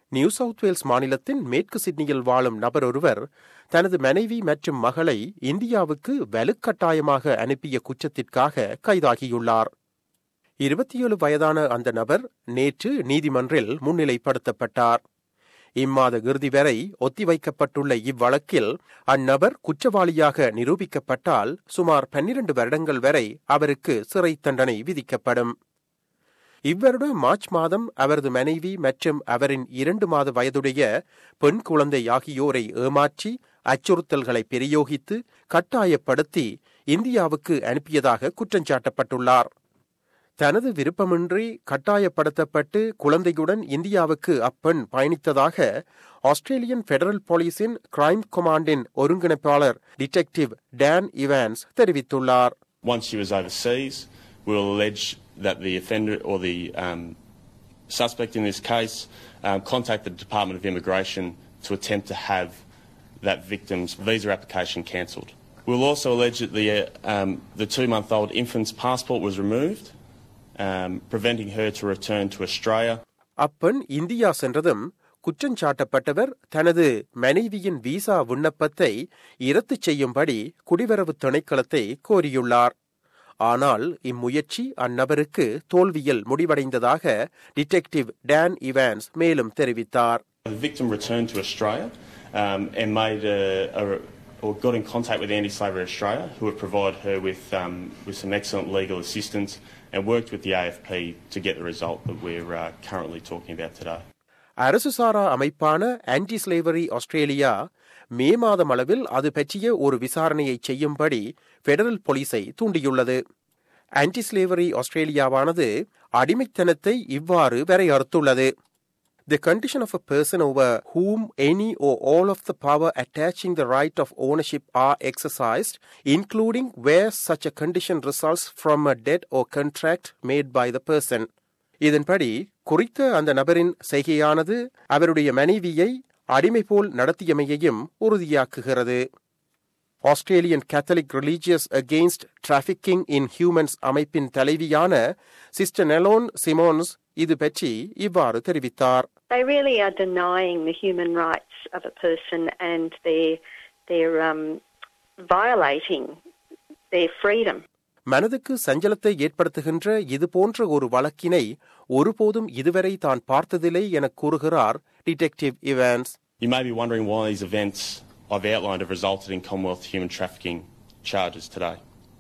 New south Wales மாநிலத்தின் மேற்கு சிட்னியில் வாழும் நபர் ஒருவர் தனது மனைவி மற்றும் மகளை இந்தியாவுக்கு வலுக்கட்டாயமாக அனுப்பிய குற்றத்திற்காக கைதாகியுள்ளார் இருபத்தி ஏழு வயதான அந்த நபர் நேற்று நீதிமன்றில் முன்னிலைப்படுத்தப்பட்டார் இம்மாத இறுதி வரை ஒத்திவைக்கப்பட்டுள்ள இவ்வழக்கில் அந்நபர் குற்றவாளியாக நிரூபிக்கப்பட்டால் சுமார் பன்னிரண்டு வருடங்கள் வரை அவருக்கு சிறை தண்டனை விதிக்கப்படும் இவ்வருட மார்ச் மாதம் அவரது மனைவி மற்றும் அவரின் இரண்டு மாத வயதுடைய பெண் குழந்தை ஆகியோரை ஏமாற்றி அச்சுறுத்தல்களை பிரயோகித்து கட்டாயப்படுத்தி இந்தியாவுக்கு அனுப்பியதாக குற்றஞ்சாட்டப்பட்டுள்ளார் தனது விருப்பமின்றி கட்டாயப்படுத்தப்பட்டு குழந்தையுடன் இந்தியாவுக்கு அப்பெண் பயணித்ததாக ஆஸ்திரேலியன் பெடரல் போலீஸின் கிரைம் கமாண்டின் ஒருங்கிணைப்பாளர் டிடெக்டிவ் டான் இவான்ஸ் தெரிவித்துள்ளார் Once she was overseas, we will allege that the offender or the um, suspect in this case um, contacted the Department of Immigration to attempt to have that victim's visa application cancelled. We'll also allege that the, uh, um, the two-month-old infant's passport was removed, um, preventing her to return to Australia. அப்பெண் India சென்றதும் குற்றஞ்சாட்டப்பட்டவர் தனது மனைவியின் visa விண்ணப்பத்தை இரத்து செய்யும்படி குடிவரவு திணைக்களத்தை கோரியுள்ளார் ஆனால் இம்முயற்சி அந்நபருக்கு தோல்வியில் முடிவடைந்ததாக டிடெக்டிவ் டான் இவான்ஸ் மேலும் தெரிவித்தார் The victim returned to Australia um, and made a, a, or got in contact with Anti-Slavery Australia, who would provide her with, um, with some excellent legal assistance and worked with the AFP to get the result that we're uh, currently talking about today. அரசு சாரா அமைப்பான anti slavery Australia மே மாதம் அளவில் அது பற்றிய ஒரு விசாரணையை செய்யும்படி federal போலீஸை தூண்டியுள்ளது ஆன்டி ஸ்லேவரி ஆஸ்திரேலியாவானது அடிமைத்தனத்தை இவ்வாறு வரையறுத்துள்ளது The condition of a person over whom any or all of the power attaching the right of ownership are exercised, including where such a condition results from a debt or contract made by the person. இதன்படி குறித்த அந்த நபரின் செய்கையானது அவருடைய மனைவியை அடிமை போல் நடத்தியமையையும் உறுதியாக்குகிறது Australian Catholic religious against trafficking in humans அமைப்பின் தலைவியான சிஸ்டர் நெலோன் சிமோன்ஸ் இது பற்றி இவ்வாறு தெரிவித்தார் They really are denying the human rights of a person and they're, they're um, violating their freedom. மனதுக்கு சஞ்சலத்தை ஏற்படுத்துகின்ற இது போன்ற ஒரு வழக்கினை ஒருபோதும் இதுவரை தான் பார்த்ததில்லை என கூறுகிறார் detective Evans You may be wondering why these events I've outlined have resulted in Commonwealth human trafficking charges today.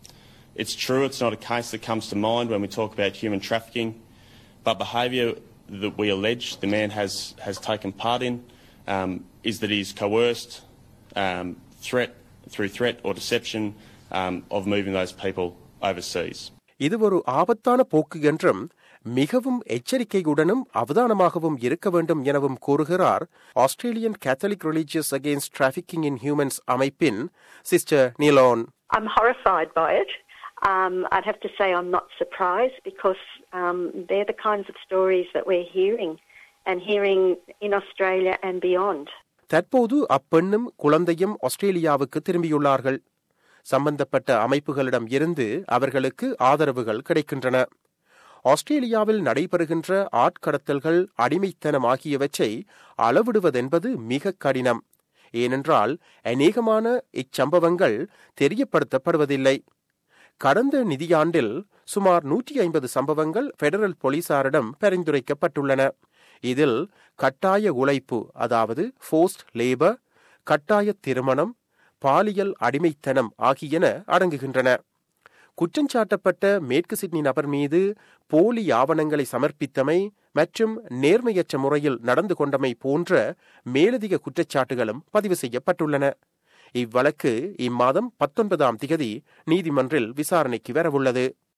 It's true, it's not a case that comes to mind when we talk about human trafficking, but behaviour that we allege the man has, has taken part in um, is that he's coerced, um, threat through threat or deception um, of moving those people overseas. இது ஒரு ஆபத்தான போக்கு என்றும் மிகவும் எச்சரிக்கையுடனும் அவதானமாகவும் இருக்க வேண்டும் எனவும் கூறுகிறார் Australian Catholic religious against trafficking in humans அமைப்பின் sister Noelene I'm horrified by it. Um, I'd have to say I'm not surprised because um, they're the kinds of stories that we're hearing and hearing in Australia and beyond. தற்போது அப்பெண்ணும் குழந்தையும் ஆஸ்திரேலியாவுக்கு திரும்பியுள்ளார்கள் சம்பந்தப்பட்ட அமைப்புகளிடம் இருந்து அவர்களுக்கு ஆதரவுகள் கிடைக்கின்றன ஆஸ்திரேலியாவில் நடைபெறுகின்ற ஆட்கடத்தல்கள் அடிமைத்தனம் ஆகியவற்றை அளவிடுவதென்பது மிக கடினம் ஏனென்றால் அநேகமான இச்சம்பவங்கள் தெரியப்படுத்தப்படுவதில்லை கடந்த நிதியாண்டில் சுமார் நூற்றி ஐம்பது சம்பவங்கள் பெடரல் போலீசாரிடம் பரிந்துரைக்கப்பட்டுள்ளன இதில் கட்டாய உழைப்பு அதாவது ஃபோர்ஸ்ட் லேபர் கட்டாய திருமணம் பாலியல் அடிமைத்தனம் ஆகியன அடங்குகின்றன குற்றஞ்சாட்டப்பட்ட மேற்கு சிட்னி நபர் மீது போலி ஆவணங்களை சமர்ப்பித்தமை மற்றும் நேர்மையற்ற முறையில் நடந்து கொண்டமை போன்ற மேலதிக குற்றச்சாட்டுகளும் பதிவு செய்யப்பட்டுள்ளன இவ்வழக்கு இம்மாதம் பத்தொன்பதாம் திகதி நீதிமன்றில் விசாரணைக்கு வரவுள்ளது